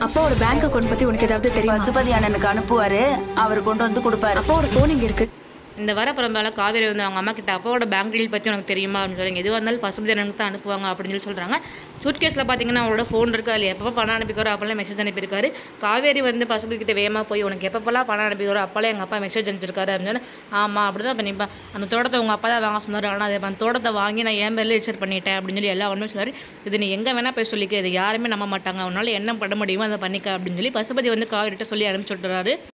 அப்பாவோட bank account பத்தி உனக்கு ஏதாவது தெரியுமா பசுபதி அண்ணனுக்கு அனுப்புவாரு அவர் கொண்டு வந்து கொடுப்பாரு அப்பாவோட ஃபோன் இங்க இருக்கு இந்த வர பிறந்தால காவேரி வந்து அவங்க அம்மா கிட்ட அப்பாவோட பேங்க் டீல் பற்றி உனக்கு தெரியுமா அப்படின்னு சொல்லுங்க எதுவாக இருந்தாலும் பசுபதி அண்ணனுக்கு தான் அனுப்புவாங்க அப்படின்னு சொல்லி சொல்கிறாங்க சூட்கேஸில் பார்த்தீங்கன்னா அவரோட ஃபோன் இருக்குது அதில் எப்போ பணம் அனுப்பிக்கிறோ அப்போல்லாம் மெசேஜ் அனுப்பியிருக்காரு காவேரி வந்து பசுபதி கிட்ட வேகமாக போய் உனக்கு எப்பப்பெல்லாம் பணம் அனுப்பிக்கிறோ அப்போல்லாம் எங்கள் அப்பா மெசேஜ் அனுப்பிச்சிருக்காரு அப்படின்னு சொன்னா, ஆமாம் அப்படி தான் பண்ணிப்பேன் அந்த தோட்டத்தை உங்கள் அப்பா தான் வாங்க சொன்னார் ஆனால் அதை அந்த தோட்டத்தை வாங்கி நான் என் பேரில் ரிஜிஸ்டர் பண்ணிட்டேன் அப்படின்னு சொல்லி எல்லா ஒன்றுமே சொன்னார் இது நீ எங்கே வேணால் போய் சொல்லிக்க இது யாருமே நம்ப மாட்டாங்க அவனால் என்ன பண்ண முடியுமோ அதை பண்ணிக்க அப்படின்னு சொல்லி பசுபதி வந்து காவேரிட்ட சொல்லி அனுப்பிச்சு விட்டுறாரு